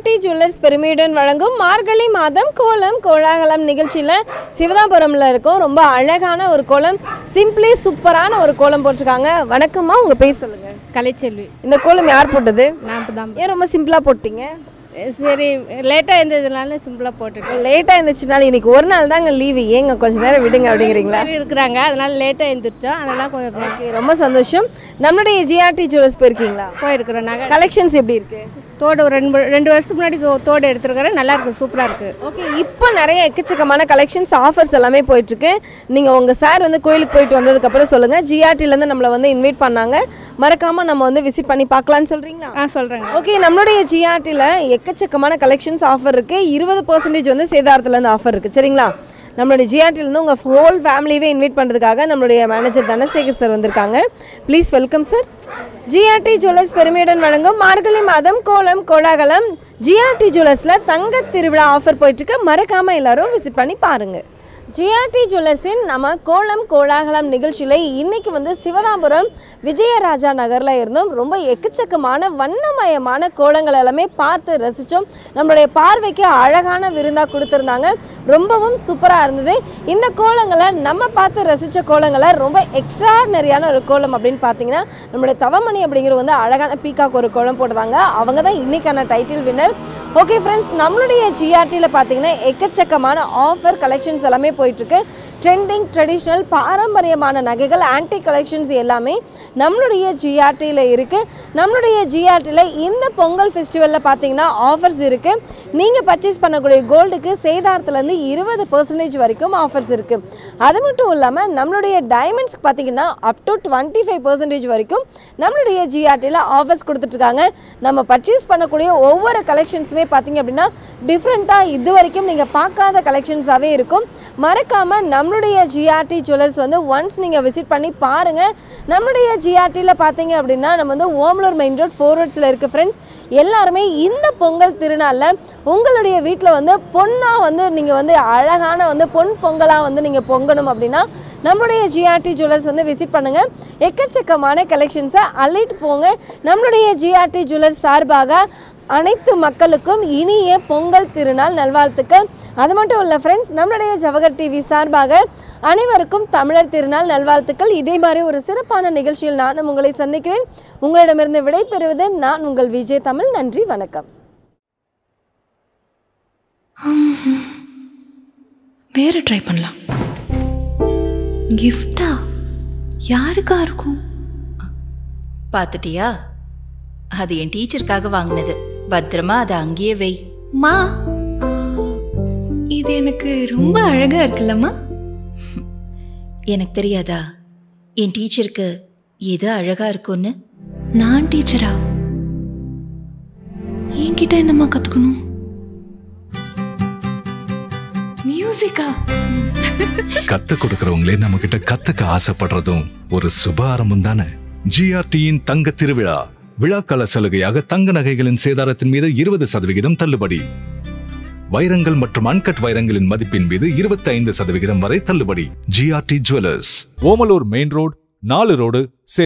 ஜிஆர்டி ஜுவல்லர்ஸ் பெருமையுடன் வழங்கும் மார்கழி மாதம் கோலம் கோலாகலம் நிகழ்ச்சியில் சிவதாபுரமில் இருக்கும் ரொம்ப அழகான ஒரு கோலம் சிம்பிளி சூப்பரான ஒரு கோலம் போட்டிருக்காங்க வணக்கம்மா உங்கள் பேர் சொல்லுங்கள் கலைச்செல்வி இந்த கோலம் யார் போட்டது நான் தான் ஏன் ரொம்ப சிம்பிளாக போட்டீங்க சரி லேட்டாக இருந்ததுனால சிம்பிளாக போட்டுருக்கேன் லேட்டாக இருந்துச்சுனால இன்னைக்கு ஒரு நாள் தாங்க லீவு ஏங்க கொஞ்ச நேரம் விடுங்க அப்படிங்கிறீங்களா பேர் இருக்கிறாங்க அதனால லேட்டாக எழுந்திரிச்சோம் அதனால கொஞ்சம் ஓகே ரொம்ப சந்தோஷம் நம்மளுடைய ஜிஆர்டி ஜுவல்லர்ஸ் போயிருக்கீங்களா போயிருக்கிறோம் நாங்கள் கலெக்ஷன்ஸ் எப்படி இருக்கு தோடு ஒரு ரெண்டு ரெண்டு வருஷத்துக்கு முன்னாடி தோ- தோடு எடுத்துருக்கிறேன் நல்லா இருக்கு சூப்பராக இருக்கு ஓகே இப்போ நிறைய எக்கச்சக்கமான கலெக்ஷன்ஸ் ஆஃபர்ஸ் எல்லாமே போயிட்டு இருக்கு நீங்க உங்க சார் வந்து கோயிலுக்கு போயிட்டு வந்ததுக்கு அப்புறம் சொல்லுங்க GRT ல இருந்து நம்மளை வந்து இன்வைட் பண்ணாங்க மறக்காம நம்ம வந்து விசிட் பண்ணி பார்க்கலாம்னு சொல்றீங்களா ஆ சொல்கிறேங்க ஓகே நம்மளுடைய ஜிஆர்டியில் எக்கச்சக்கமான கலெக்ஷன்ஸ் ஆஃபர் இருக்கு இருபது பர்சன்டேஜ் வந்து சேதாரத்துல இருந்து ஆஃபர் இருக்கு சரிங்களா நம்மளுடைய ஜிஆர்டில இருந்து உங்க ஹோல் ஃபேமிலியவே இன்வைட் பண்றதுக்காக நம்மளுடைய மேனேஜர் தனசேகர் சார் வந்திருக்காங்க please welcome sir GRT jewellers பெருமையுடன் வழங்கும் மார்கழி மாதம் கோலம் கோலாகலம் ஜிஆர்டி ஜுவல்லர்ஸ்ல தங்க திருவிழா ஆஃபர் போயிட்டு இருக்கு மறக்காம எல்லாரும் விசிட் பண்ணி பாருங்க ஜிஆர்டி ஜுவல்லர்ஸின் நம்ம கோலம் கோலாகலம் நிகழ்ச்சியில் இன்னைக்கு வந்து சிவதாபுரம் விஜயராஜா நகரில் இருந்தும் ரொம்ப எக்கச்சக்கமான வண்ணமயமான கோலங்கள் எல்லாமே பார்த்து ரசித்தோம் நம்மளுடைய பார்வைக்கு அழகான விருந்தாக கொடுத்துருந்தாங்க ரொம்பவும் சூப்பராக இருந்தது இந்த கோலங்களை நம்ம பார்த்து ரசித்த கோலங்களை ரொம்ப எக்ஸ்ட்ரானரியான ஒரு கோலம் அப்படின்னு பார்த்தீங்கன்னா நம்மளுடைய தவமணி அப்படிங்கிற வந்து அழகான பீகாக் ஒரு கோலம் போட்டுருந்தாங்க அவங்க தான் இன்னைக்கான டைட்டில் வின்னர் ஓகே ஃப்ரெண்ட்ஸ் நம்மளுடைய ஜிஆர்டியில் பார்த்தீங்கன்னா எக்கச்சக்கமான ஆஃபர் கலெக்ஷன்ஸ் எல்லாமே போயிட்டுருக்கு ட்ரெண்டிங் ட்ரெடிஷ்னல் பாரம்பரியமான நகைகள் ஆன்டி கலெக்ஷன்ஸ் எல்லாமே நம்மளுடைய ஜிஆர்டியில் இருக்குது நம்மளுடைய ஜிஆர்டியில் இந்த பொங்கல் ஃபெஸ்டிவலில் பார்த்தீங்கன்னா ஆஃபர்ஸ் இருக்குது நீங்கள் பர்ச்சேஸ் பண்ணக்கூடிய கோல்டுக்கு சேதாரத்துலேருந்து இருபது பர்சன்டேஜ் வரைக்கும் ஆஃபர்ஸ் இருக்குது அது மட்டும் இல்லாமல் நம்மளுடைய டைமண்ட்ஸ்க்கு பார்த்தீங்கன்னா up to twenty five percentage வரைக்கும் நம்மளுடைய ஜிஆர்டியில் ஆஃபர்ஸ் கொடுத்துட்ருக்காங்க நம்ம பர்ச்சேஸ் பண்ணக்கூடிய ஒவ்வொரு கலெக்ஷன்ஸுமே பார்த்தீங்க அப்படின்னா டிஃப்ரெண்ட்டாக இது வரைக்கும் நீங்கள் பார்க்காத கலெக்ஷன்ஸாகவே இருக்கும் மறக்காமல் நம்மளுடைய ஜிஆர்டி ஜுவல்லர்ஸ் வந்து ஒன்ஸ் நீங்கள் விசிட் பண்ணி பாருங்கள் நம்மளுடைய ஜிஆர்டியில் பார்த்தீங்க அப்படின்னா நம்ம வந்து ஓமலூர் மெயின் ரோட் ஃபோர் ரோட்ஸில் இருக்குது ஃப்ரெண்ட்ஸ் எல்லாருமே இந்த பொங்கல் திருநாளில் உங்களுடைய வீட்டில் வந்து பொண்ணாக வந்து நீங்கள் வந்து அழகான வந்து பொன் பொங்கலாக வந்து நீங்கள் பொங்கணும் அப்படின்னா நம்மளுடைய ஜிஆர்டி ஜுவல்லர்ஸ் வந்து விசிட் பண்ணுங்கள் எக்கச்சக்கமான கலெக்ஷன்ஸை அள்ளிட்டு போங்க நம்மளுடைய ஜிஆர்டி ஜுவல்லர்ஸ் சார்பாக அனைத்து மக்களுக்கும் இனிய பொங்கல் திருநாள் நல்வாழ்த்துக்கள் அது மட்டும் இல்லை ஃப்ரெண்ட்ஸ் நம்மளுடைய ஜவஹர் டிவி சார்பாக அனைவருக்கும் தமிழர் திருநாள் நல்வாழ்த்துக்கள் இதே மாதிரி ஒரு சிறப்பான நிகழ்ச்சியில் நானும் உங்களை சந்திக்கிறேன் உங்களிடமிருந்து விடைபெறுவது நான் உங்கள் விஜய் தமிழ் நன்றி வணக்கம் வேற ட்ரை பண்ணலாம் கிஃப்டா யாருக்கா இருக்கும் பார்த்துட்டியா அது என் டீச்சருக்காக வாங்கினது பத்திரமா அதை அங்கேயே வை மா ஆ, இது எனக்கு ரொம்ப அழகா இருக்குல்லம்மா எனக்கு தெரியாதா என் டீச்சருக்கு எது அழகா இருக்கும்னு நான் டீச்சரா என்கிட்ட என்னம்மா கத்துக்கணும் மியூசிக்கா கத்து கொடுக்கறவங்களே நம்ம கிட்ட கத்துக்க ஆசைப்படுறதும் ஒரு சுப ஆரம்பம் தானே ஜிஆர்டியின் தங்க திருவிழா விழாக்கால சலுகையாக தங்க நகைகளின் சேதாரத்தின் மீது இருபது சதவிகிதம் தள்ளுபடி வைரங்கள் மற்றும் அன்கட் வைரங்களின் மதிப்பின் மீது இருபத்தி ஐந்து சதவிகிதம் வரை தள்ளுபடி GRT jewellers Omalur main road நாலு ரோடு